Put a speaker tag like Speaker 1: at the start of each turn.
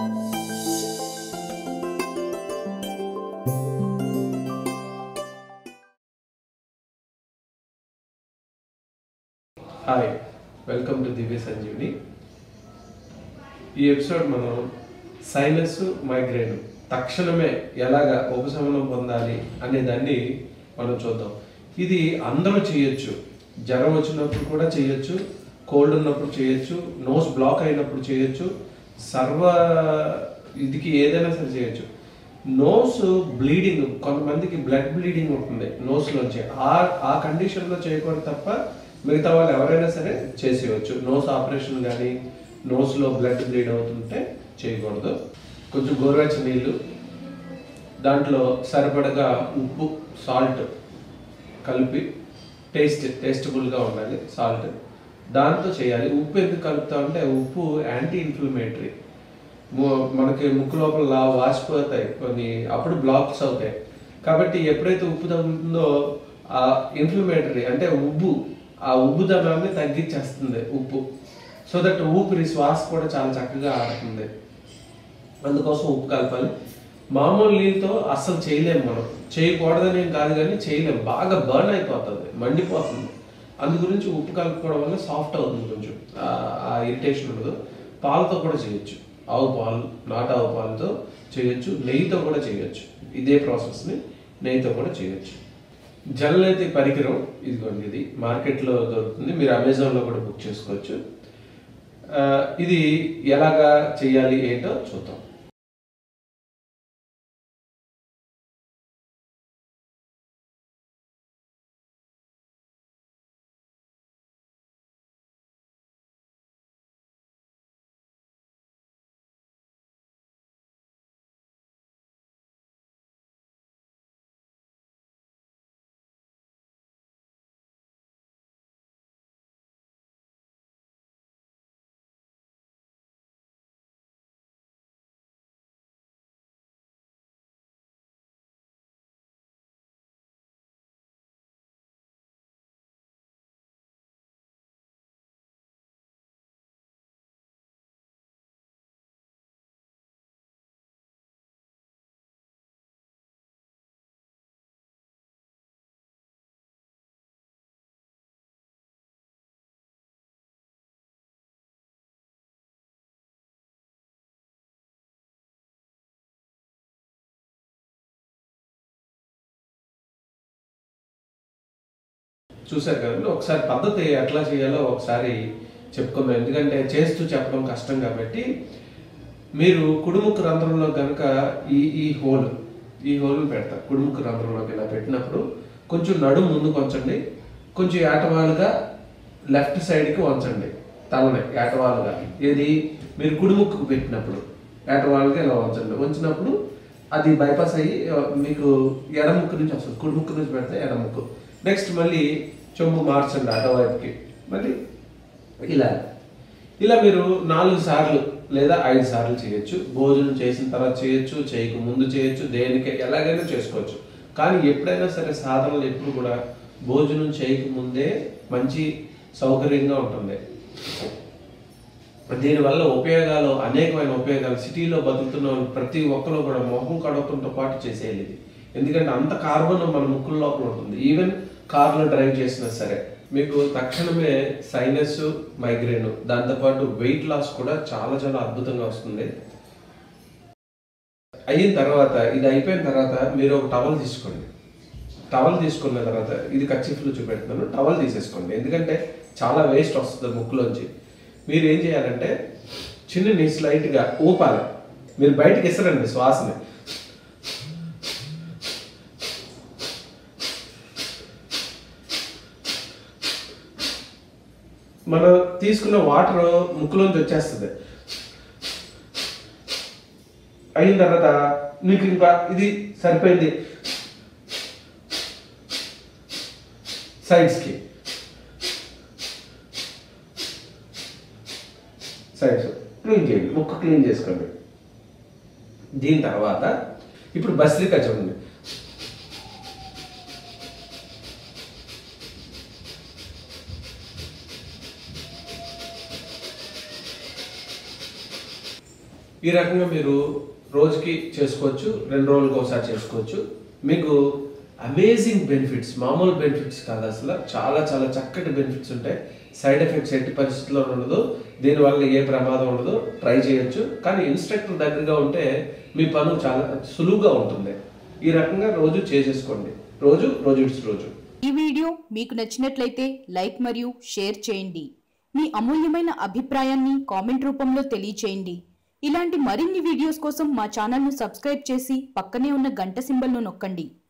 Speaker 1: hi welcome to Divya Sanjeevini ఈ episode మనం sinus migraine తక్షణమే ఎలాగా ఉపశమనం పొందాలి అనే దాన్ని మనం చూద్దాం ఇది అందరూ చేయొచ్చు జ్వరం వచ్చినప్పుడు కూడా చేయొచ్చు కోల్డ్ ఉన్నప్పుడు చేయొచ్చు నోస్ బ్లాక్ అయినప్పుడు చేయొచ్చు సర్వ ఇదికి ఏదైనా సరే చేయొచ్చు నోస్ బ్లీడింగ్ కొంతమందికి బ్లడ్ బ్లీడింగ్ ఉంటుంది నోస్ లోంచి ఆ ఆ కండిషన్ లో చేయకూడదు తప్ప మిగతా వాళ్ళు ఎవరైనా సరే చేసేయచ్చు నోస్ ఆపరేషన్ కానీ నోస్ లో బ్లడ్ బ్లీడ్ అవుతుంటే చేయకూడదు కొంచెం గోరువెచ్చని నీళ్ళు దాంట్లో సరిపడగా ఉప్పు సాల్ట్ కలిపి టేస్ట్ టేస్టబుల్గా ఉండాలి సాల్ట్ దాంతో చేయాలి ఉప్పు ఎందుకు కలుపుతామంటే ఉప్పు యాంటీ ఇన్ఫ్లమేటరీ ము- మనకి ముక్కు లోపల లా వాసిపోతాయి కొన్ని అప్పుడు బ్లాక్స్ అవుతాయి కాబట్టి ఎప్పుడైతే ఉప్పు తగులుతుందో ఆ ఇన్ఫ్లమేటరీ అంటే ఉబ్బు ఆ ఉబ్బుదనాన్ని తగ్గించేస్తుంది ఉప్పు సో దట్ ఊపిరి శ్వాస కూడా చాలా చక్కగా ఆడుతుంది అందుకోసం ఉప్పు కలపాలి మామూలు నీళ్ళతో అస్సలు చేయలేము మనం చేయకూడదని ఏం కాదు కానీ చేయలేము బాగా బర్న్ అయిపోతుంది మండిపోతుంది అందు గురించి ఉప్పు కలుపుకోవడం వల్ల సాఫ్ట్ అవుతుంది కొంచెం ఆ- ఆ ఇరిటేషన్ ఉండదు పాలతో కూడా చేయొచ్చు ఆవు పాలు నాటు ఆవు పాలతో చేయొచ్చు నెయ్యితో కూడా చేయొచ్చు ఇదే ప్రాసెస్ని నెయ్యితో కూడా చేయొచ్చు జలనైతే పరికరం ఇదిగోండి ఇది మార్కెట్లో దొరుకుతుంది మీరు అమెజాన్లో కూడా బుక్ చేసుకోవచ్చు ఆ, ఇది ఎలాగా చేయాలి ఏంటో చూద్దాం చూశారు కదండి ఒకసారి పద్ధతి ఎట్లా చేయాలో ఒకసారి చెప్పుకుందాం ఎందుకంటే చేస్తూ చెప్పడం కష్టం కాబట్టి మీరు కుడుముక్కు రంధ్రంలో కనుక ఈ ఈ హోల్ ఈ హోల్ని పెడతారు కుడుముక్కు రంధ్రంలోకి ఇలా పెట్టినప్పుడు కొంచెం నడుము ముందుకు వంచండి కొంచెం ఏటవాలుగా లెఫ్ట్ సైడ్కి వంచండి తలని ఏటవాలుగా ఏది మీరు కుడిముక్కుకు పెట్టినప్పుడు ఏటవాలుగా ఇలా వంచండి వంచినప్పుడు అది బైపాస్ అయ్యి ఆ, మీకు ఎడముక్కు నుంచి వస్తుంది కుడిముక్కు నుంచి పెడితే ఎడముక్కు నెక్స్ట్ మళ్ళీ చెంబు మార్చండి అటవైపుకి మళ్ళీ ఇలా ఇలా మీరు నాలుగు సార్లు లేదా ఐదు సార్లు చేయొచ్చు భోజనం చేసిన తర్వాత చేయొచ్చు చేయక ముందు చేయొచ్చు దేనికి ఎలాగైనా చేసుకోవచ్చు కానీ ఎప్పుడైనా సరే సాధనలు ఎప్పుడు కూడా భోజనం చేయక ముందే మంచి సౌకర్యంగా ఉంటుంది దీనివల్ల ఉపయోగాలు అనేకమైన ఉపయోగాలు సిటీలో బతుకుతున్న వాళ్ళు ప్రతి ఒక్కరు కూడా మొహం కడవడంతో పాటు చేసేయాలి ఇది ఎందుకంటే అంత కార్బన్ మన ముక్కుల లోపల ఉంటుంది ఈవెన్ కార్లో డ్రైవ్ చేసినా సరే మీకు తక్షణమే సైనస్ మైగ్రేన్ దాంతోపాటు వెయిట్ లాస్ కూడా చాలా చాలా అద్భుతంగా వస్తుంది అయిన తర్వాత ఇది అయిపోయిన తర్వాత మీరు ఒక టవల్ తీసుకోండి టవల్ తీసుకున్న తర్వాత ఇది కచ్చిఫ్లో చూపెడుతున్నాను టవల్ తీసేసుకోండి ఎందుకంటే చాలా వేస్ట్ వస్తుంది ముక్కులోంచి మీరు ఏం చేయాలంటే చిన్నని స్లైట్గా ఊపాలి మీరు బయటికి ఇస్తారండి శ్వాసని మనం తీసుకున్న వాటర్ ముక్కులోంచి వచ్చేస్తుంది అయిన తర్వాత మీకు ఇంకా ఇది సరిపోయింది సైడ్స్కి సైడ్స్ క్లీన్ చేయండి ముక్కు క్లీన్ చేసుకోండి దీని తర్వాత ఇప్పుడు బస్రికా చూడండి ఈ రకంగా మీరు రోజుకి చేసుకోవచ్చు రెండు రోజులకు ఒకసారి చేసుకోవచ్చు మీకు అమేజింగ్ బెనిఫిట్స్ మామూలు బెనిఫిట్స్ కాదు అసలు చాలా చాలా చక్కటి బెనిఫిట్స్ ఉంటాయి సైడ్ ఎఫెక్ట్స్ ఎట్టి పరిస్థితుల్లో ఉండదు దీనివల్ల ఏ ప్రమాదం ఉండదు ట్రై చేయొచ్చు కానీ ఇన్స్ట్రక్టర్ దగ్గరగా ఉంటే మీ పను చాలా సులువుగా ఉంటుంది ఈ రకంగా రోజు చేసేసుకోండి రోజు రోజు ఇట్స్ రోజు
Speaker 2: ఈ వీడియో మీకు నచ్చినట్లయితే లైక్ మరియు షేర్ చేయండి మీ అమూల్యమైన అభిప్రాయాన్ని కామెంట్ రూపంలో తెలియచేయండి ఇలాంటి మరిన్ని వీడియోస్ కోసం మా ఛానల్ను సబ్స్క్రైబ్ చేసి పక్కనే ఉన్న గంట సింబల్ను నొక్కండి